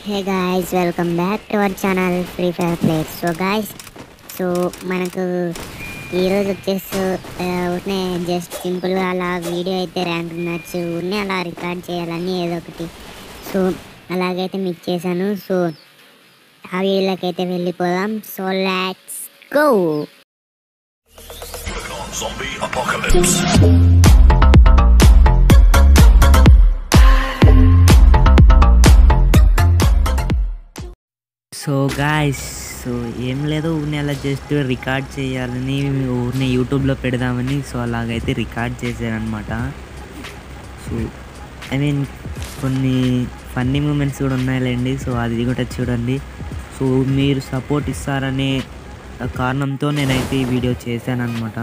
Hey guys welcome back to our channel free fire players so guys so మనకు ఈరోజు వచ్చేసి ఊరినే just సింపుల్గా అలా వీడియో అయితే ర్యాంక్ మ్యాచ్ ఊరినే అలా రికార్డ్ చేయాలని ఏదో ఒకటి సో అలాగైతే మీకు చేశాను సో ఆ వీడియోలోకి అయితే వెళ్ళిపోదాం so let's go Zombie apocalypse. So guys so ఏం లేదు ఊరిని అలా జస్ట్ రికార్డ్ చేయాలని ఊరిని యూట్యూబ్లో పెడదామని సో అలాగైతే రికార్డ్ చేశానమాట సో ఐ మీన్ కొన్ని ఫన్నీ మూమెంట్స్ కూడా ఉన్నాయిలేండి సో అది కూడా చూడండి సో మీరు సపోర్ట్ ఇస్తారనే కారణంతో నేనైతే ఈ వీడియో చేశానమాట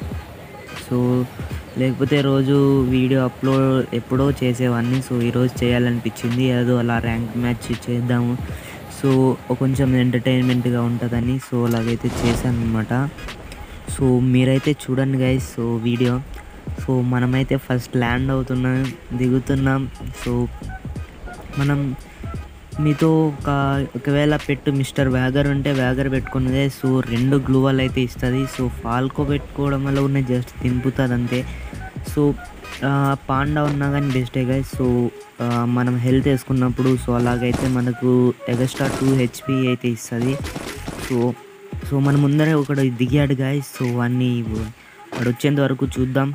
సో లేకపోతే రోజు వీడియో అప్లోడ్ ఎప్పుడో చేసేవాడిని సో ఈరోజు చేయాలనిపించింది ఏదో అలా ర్యాంక్ మ్యాచ్ చేద్దాము సో కొంచెం ఎంటర్టైన్మెంట్గా ఉంటుందని సో అలాగైతే చేశాను అనమాట సో మీరైతే చూడండి గైస్ సో వీడియో సో మనమైతే ఫస్ట్ ల్యాండ్ అవుతున్నాం దిగుతున్నాం సో మనం మీతో ఒక ఒకవేళ పెట్టు మిస్టర్ వ్యాగర్ ఉంటే వ్యాగర్ పెట్టుకున్నదే సో రెండు గ్లూవల్ అయితే ఇస్తుంది సో ఫాల్కో పెట్టుకోవడం వల్ల ఉన్న జస్ట్ తింపుతుంది అంతే సో ఆ, పాండా ఉన్నా కానీ బెస్టే గైస్ సో ఆ, మనం హెల్త్ వేసుకున్నప్పుడు సో అలాగైతే మనకు ఎగస్ట్రా టూ హెచ్పి అయితే ఇస్తుంది సో సో మన ముందరే ఒకడు దిగాడు గాయస్ సో వాడిని వాడు వచ్చేంత వరకు చూద్దాం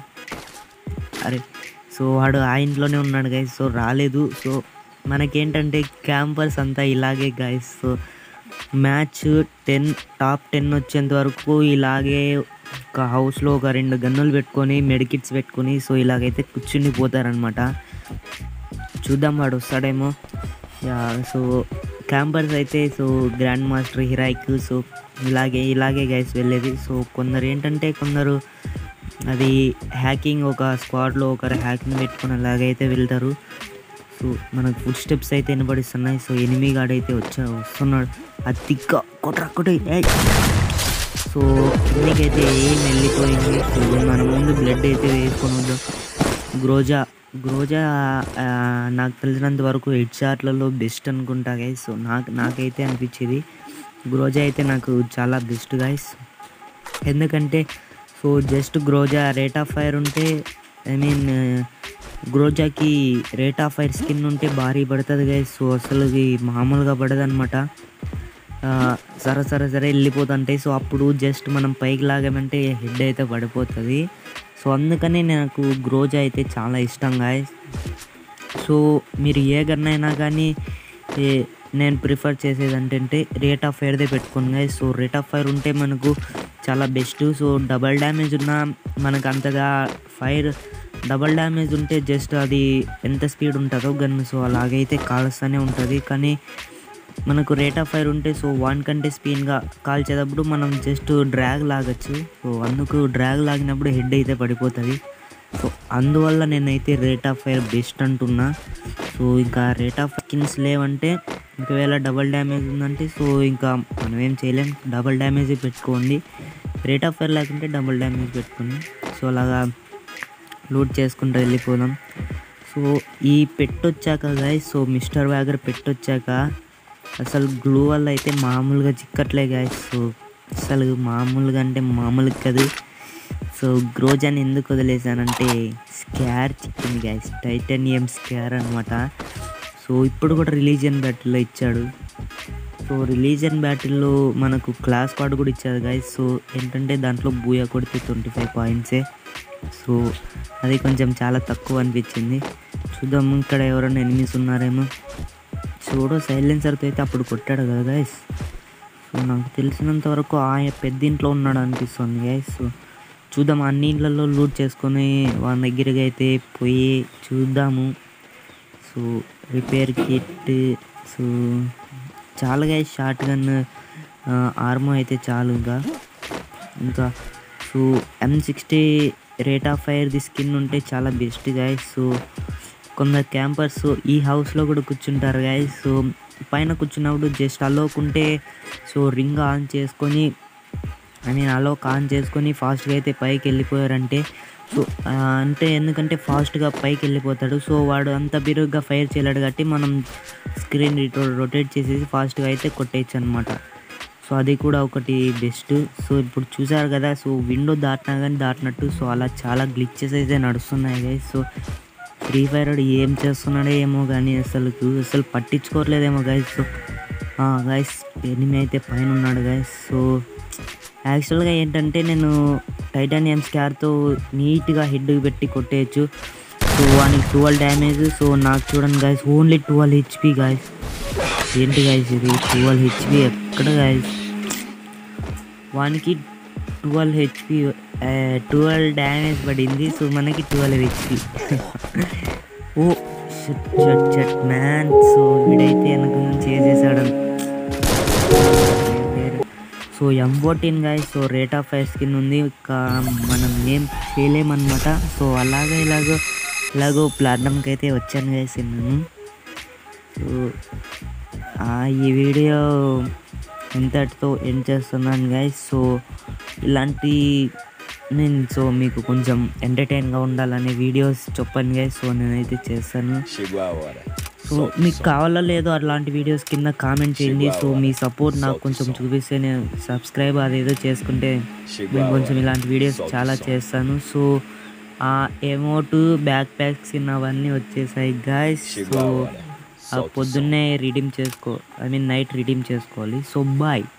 అరే సో వాడు ఆ ఇంట్లోనే ఉన్నాడు గైస్ సో రాలేదు సో మనకేంటంటే క్యాంపర్స్ అంతా ఇలాగే guys so match ten top ten వచ్చేంత వరకు ఇలాగే ఒక హౌస్లో ఒక రెండు గన్నులు పెట్టుకొని మెడికిట్స్ పెట్టుకొని సో ఇలాగైతే కూర్చుని పోతారనమాట చూద్దాం వాడు వస్తాడేమో యా, సో క్యాంపర్స్ అయితే so grand master heroic so ఇలాగే ఇలాగే గైస్ వెళ్ళేది సో కొందరు ఏంటంటే కొందరు అది హ్యాకింగ్ ఒక స్క్వాడ్లో ఒకరు హ్యాకింగ్ పెట్టుకుని అలాగైతే వెళ్తారు సో మనకు ఫుడ్ స్టెప్స్ అయితే వినపడిస్తున్నాయి సో ఎనిమి గాడు అయితే వచ్చా వస్తున్నాడు అది తిక్క కొట్రా కొట్టి ఏయ్. సో కిందకైతే ఏం వెళ్ళిపోయింది సో మన ముందు బ్లడ్ అయితే వేసుకొని వద్దాం గ్రోజా గ్రోజా ఆ, నాకు తెలిసినంత వరకు హెడ్ షాట్లలో బెస్ట్ అనుకుంటా గైస్ సో నాకు నాకైతే అనిపించేది గ్రోజా అయితే నాకు చాలా బెస్ట్ గైస్ ఎందుకంటే so just Groza rate of fire ఉంటే ఐ మీన్ గ్రోజాకి రేట్ ఆఫ్ ఫైర్ స్కిన్ ఉంటే భారీ పడుతుంది గైస్ సో అసలు ఇది మామూలుగా పడదు అనమాట సరే సరే సరే వెళ్ళిపోతుంటాయి సో అప్పుడు జస్ట్ మనం పైకి లాగామంటే హెడ్ అయితే పడిపోతుంది సో అందుకని నాకు గ్రోజా అయితే చాలా ఇష్టం గాయస్ సో మీరు ఏ గన్ అయినా కానీ ఏ- నేను ప్రిఫర్ చేసేది ఏంటంటే రేట్ ఆఫ్ ఫైర్దే పెట్టుకోండి guys. So rate of fire ఉంటే మనకు చాలా బెస్ట్ సో డబల్ డ్యామేజ్ ఉన్నా మనకు అంతగా ఫైర్ డబల్ డ్యామేజ్ ఉంటే జస్ట్ అది ఎంత స్పీడ్ ఉంటుందో గన్ సో అలాగైతే కాలుస్తూనే ఉంటుంది కానీ మనకు రేట్ ఆఫ్ ఫైర్ ఉంటే సో వన్ కంటే స్పీడ్గా కాల్చేటప్పుడు మనం జస్ట్ డ్రాగ్ లాగచ్చు సో అందుకు డ్రాగ్ లాగినప్పుడు హెడ్ అయితే పడిపోతుంది సో అందువల్ల నేనైతే రేట్ ఆఫ్ ఫైర్ బెస్ట్ అంటున్నా సో ఇంకా రేట్ ఆఫ్ స్కిన్స్ లేవంటే ఒకవేళ డబల్ డ్యామేజ్ ఉందంటే సో ఇంకా మనం ఏం చేయలేం డబల్ డ్యామేజ్ పెట్టుకోండి రేట్ ఆఫ్ ఫైర్ లేకుంటే డబల్ డ్యామేజ్ పెట్టుకోండి సో అలాగా లూట్ చేసుకుంటూ వెళ్ళిపోదాం సో ఈ పెట్టొచ్చాక గాయస్ సో మిస్టర్ వ్యాగర్ పెట్టొచ్చాక అసలు గ్లూ వల్ల అయితే మామూలుగా చిక్కట్లే గాయస్ సో అసలు మామూలుగా అంటే మామూలుగా కాదు సో గ్రోజాని ఎందుకు వదిలేసానంటే స్కార్ చిక్కింది గాయస్ టైటానియం స్కార్ అనమాట సో ఇప్పుడు కూడా రిలీజియన్ బ్యాటిల్లో ఇచ్చాడు సో రిలీజియన్ బ్యాటిల్లో మనకు క్లాస్ కార్డ్ కూడా ఇచ్చారు గాయస్ సో ఏంటంటే దాంట్లో బూయా కొడితే ట్వంటీ ఫైవ్ పాయింట్సే సో అది కొంచెం చాలా తక్కువ అనిపించింది చూద్దాం ఇక్కడ ఎవరైనా ఎనిమిస్ ఉన్నారేమో చూడు సైలెన్సర్తో అయితే అప్పుడు కొట్టాడు కదా గైస్ సో నాకు తెలిసినంత వరకు ఆ పెద్ద ఇంట్లో ఉన్నాడు అనిపిస్తుంది గైస్ సో చూద్దాం అన్ని ఇండ్లలో లూట్ చేసుకొని వాళ్ళ దగ్గరికి అయితే పోయి చూద్దాము సో రిపేర్ కిట్ సో చాలా గైస్ షార్ట్ గన్ ఆర్మో అయితే చాలు ఇంకా ఇంకా so M sixty rate of ఫైర్ది స్కిన్ ఉంటే చాలా బెస్ట్ గాయస్ సో కొందరు క్యాంపర్స్ ఈ హౌస్లో కూడా కూర్చుంటారు గాయస్ సో పైన కూర్చున్నప్పుడు జస్ట్ అలోకుంటే సో రింగ్ ఆన్ చేసుకొని ఐ మీన్ అలోక్ ఆన్ చేసుకొని ఫాస్ట్గా అయితే పైకి వెళ్ళిపోయారంటే సో ఆ, అంటే ఎందుకంటే ఫాస్ట్గా పైకి వెళ్ళిపోతాడు సో వాడు అంత బిరుగ్గా ఫైర్ చేయలేడు కాబట్టి మనం స్క్రీన్ రొటేట్ చేసేసి ఫాస్ట్గా అయితే కొట్టేయచ్చు అనమాట సో అది కూడా ఒకటి బెస్ట్ సో ఇప్పుడు చూసారు కదా సో విండో దాటినా కానీ దాటినట్టు సో అలా చాలా గ్లిచెస్ అయితే నడుస్తున్నాయి గైస్ సో ఫ్రీ ఫైర్ వాడు ఏం చేస్తున్నాడో ఏమో కానీ అసలు అసలు పట్టించుకోవట్లేదేమో గైస్ సో గైస్ ఎనిమి అయితే పైన ఉన్నాడు గైస్ సో యాక్చువల్గా ఏంటంటే నేను టైటానియం స్కార్తో నీట్గా హెడ్ పెట్టి కొట్టేయచ్చు సో వానికి ట్వెల్వ్ డ్యామేజ్ సో నాకు చూడండి guys only twelve HP guys ఏంటి గాయస్ ఇది ట్వెల్వ్ హెచ్పి ఎక్కడ గాయస్ వానికి ట్వెల్వ్ హెచ్పి ట్వెల్వ్ డ్యామేజ్ పడింది సో మనకి twelve HP oh shut shut shut man so వీడైతే వెనక నుంచి చేసేసాడు so M fourteen guys so rate of fire skin ఉంది ఇంకా మనం ఏం చేయలేమన్నమాట సో అలాగే ఇలాగో ఇలాగో ప్లాట్ఫామ్కి అయితే వచ్చాను గాయస్ నేను సో ఆ, ఈ వీడియో ఇంతటితో ఎండ్ చేస్తున్నాను గైస్ సో ఇలాంటి నేను సో మీకు కొంచెం ఎంటర్టైన్గా ఉండాలనే వీడియోస్ చెప్పండి గైస్ సో నేనైతే చేస్తాను Chegou a hora. సో మీకు కావాలో లేదో అట్లాంటి వీడియోస్ కింద కామెంట్ చేయండి సో మీ సపోర్ట్ నాకు కొంచెం చూపిస్తే నేను సబ్స్క్రైబ్ అదేదో చేసుకుంటే నేను కొంచెం ఇలాంటి వీడియోస్ చాలా చేస్తాను సో ఆ ఎమోట్ బ్యాక్ ప్యాక్స్ అవన్నీ వచ్చేసాయి గాయస్ సో ఆ పొద్దున్నే రిడీమ్ చేసుకో ఐ మీన్ నైట్ రిడీమ్ చేసుకోవాలి సో బాయ్